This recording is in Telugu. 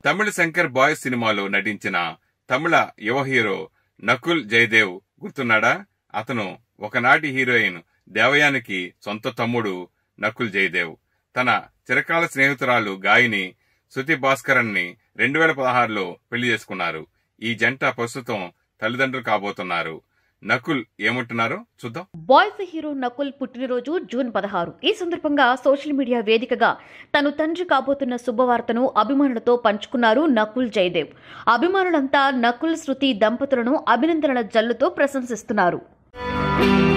తమిళ శంకర్ బాయ్స్ సినిమాలో నటించిన తమిళ యువ హీరో నకుల్ జయదేవ్ గుర్తున్నాడా అతను ఒకనాటి హీరోయిన్ దేవయానికి సొంత తమ్ముడు నకుల్ జయదేవ్ తన చిరకాల స్నేహితురాలు గాయని శృతి భాస్కరన్ ని రెండు వేల పదహారులో పెళ్లి చేసుకున్నారు ఈ జంట ప్రస్తుతం తల్లిదండ్రులు కాబోతున్నారు నకుల్ ఏమంటున్నారో చూద్దాం బాయ్స్ హీరో నకుల్ పుట్టినరోజు జూన్ పదహారు ఈ సందర్భంగా సోషల్ మీడియా వేదికగా తను తండ్రి కాబోతున్న శుభవార్తను అభిమానులతో పంచుకున్నారు నకుల్ జయదేవ్ అభిమానులంతా నకుల్ శృతి దంపతులను అభినందనల జల్లుతో ప్రశంసిస్తున్నారు